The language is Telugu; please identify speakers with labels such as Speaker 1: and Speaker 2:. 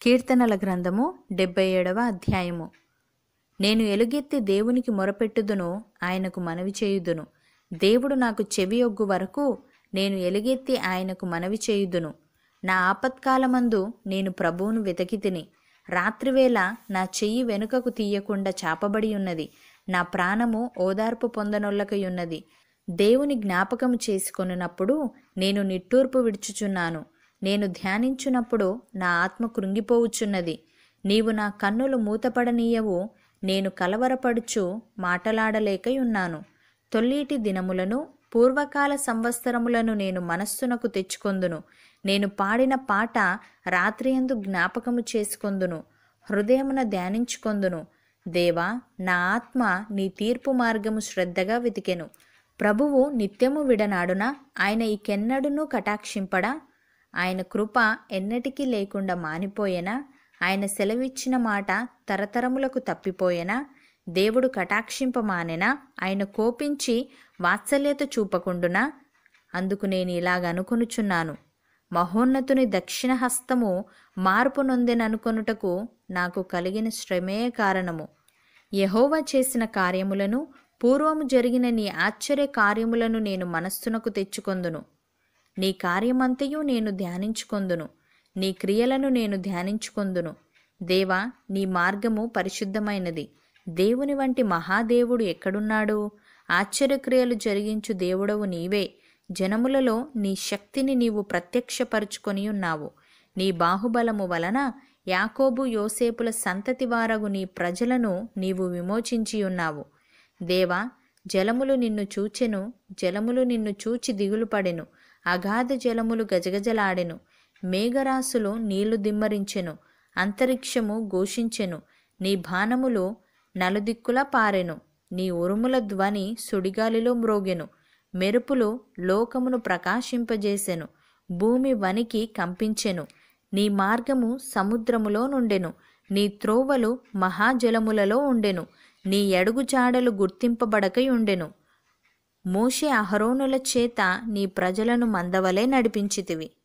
Speaker 1: కీర్తనల గ్రంథము డెబ్బై ఏడవ అధ్యాయము నేను ఎలుగెత్తి దేవునికి మొరపెట్టుదును ఆయనకు మనవి చేయుదును దేవుడు నాకు చెవియొగ్గు వరకు నేను ఎలుగెత్తి ఆయనకు మనవి చేయుదును నా ఆపత్కాలమందు నేను ప్రభువును వెతకి తిని రాత్రివేళ నా చెయ్యి వెనుకకు తీయకుండా చాపబడి ఉన్నది నా ప్రాణము ఓదార్పు పొందనొల్లకయున్నది దేవుని జ్ఞాపకము చేసుకొనున్నప్పుడు నేను నిట్టూర్పు విడుచుచున్నాను నేను ధ్యానించున్నప్పుడు నా ఆత్మ కృంగిపోవుచున్నది నీవు నా కన్నులు మూతపడనీయవు నేను కలవరపడుచు మాటలాడలేకయున్నాను తొల్లీటి దినములను పూర్వకాల సంవత్సరములను నేను మనస్సునకు తెచ్చుకొందును నేను పాడిన పాట రాత్రియందు జ్ఞాపకము చేసుకొందును హృదయమున ధ్యానించుకొందును దేవా నా ఆత్మ నీ తీర్పు మార్గము శ్రద్ధగా వెతికెను ప్రభువు నిత్యము విడనాడున ఆయన ఇకెన్నడునూ కటాక్షింపడా ఆయన కృప ఎన్నటికీ లేకుండా మానిపోయేనా ఆయన సెలవిచ్చిన మాట తరతరములకు తప్పిపోయేనా దేవుడు కటాక్షింపమానెనా ఆయన కోపించి వాత్సల్యత చూపకుండునా అందుకు నేను ఇలాగ అనుకొనుచున్నాను మహోన్నతుని దక్షిణ హస్తము మార్పు నొందెననుకొనుటకు నాకు కలిగిన శ్రమే కారణము యహోవా చేసిన కార్యములను పూర్వము జరిగిన నీ ఆశ్చర్య కార్యములను నేను మనస్సునకు తెచ్చుకొందును నీ కార్యమంతయు నేను ధ్యానించుకొందును నీ క్రియలను నేను ధ్యానించుకొందును దేవా నీ మార్గము పరిశుద్ధమైనది దేవుని వంటి మహాదేవుడు ఎక్కడున్నాడు ఆశ్చర్యక్రియలు జరిగించు దేవుడవు నీవే జనములలో నీ శక్తిని నీవు ప్రత్యక్షపరుచుకొని ఉన్నావు నీ బాహుబలము వలన యాకోబు యోసేపుల సంతతి వారగు నీ ప్రజలను నీవు విమోచించి ఉన్నావు దేవా జలములు నిన్ను చూచెను జలములు నిన్ను చూచి దిగులుపడెను అగాధ జలములు గజగజలాడెను మేఘరాశులు నీళ్లు దిమ్మరించెను అంతరిక్షము ఘోషించెను నీ బాణములు నలుదిక్కులా పారెను నీ ఉరుముల ధ్వని సుడిగాలిలో మ్రోగెను మెరుపులు లోకమును ప్రకాశింపజేసెను భూమి వనికి కంపించెను నీ మార్గము సముద్రములో నుండెను నీ త్రోవలు మహాజలములలో ఉండెను నీ అడుగుజాడలు గుర్తింపబడకై ఉండెను మోషే అహరోనుల చేత నీ ప్రజలను మందవలే నడిపించితివి